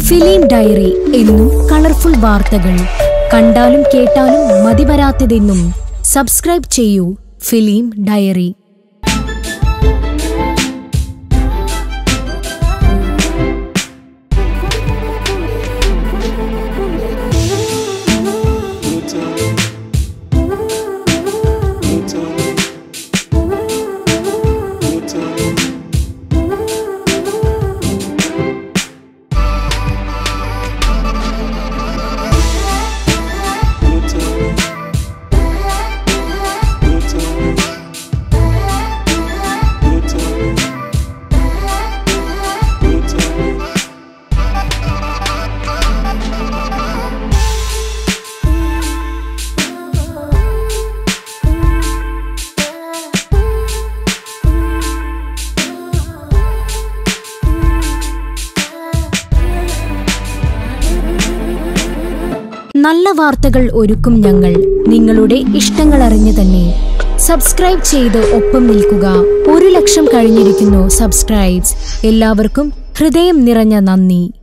film diary എന്നും colourful വാർത്തകൾ കണ്ടാലും കേട്ടാലും മതിവരാത്തതെന്നും സബ്സ്ക്രൈബ് ചെയ്യൂ ഫിലിം ഡയറി നല്ല വാർത്തകൾ ഒരുക്കും ഞങ്ങൾ നിങ്ങളുടെ ഇഷ്ടങ്ങൾ അറിഞ്ഞു തന്നെ സബ്സ്ക്രൈബ് ചെയ്ത് ഒപ്പം നിൽക്കുക ഒരു ലക്ഷം കഴിഞ്ഞിരിക്കുന്നു സബ്സ്ക്രൈബ്സ് എല്ലാവർക്കും ഹൃദയം നിറഞ്ഞ നന്ദി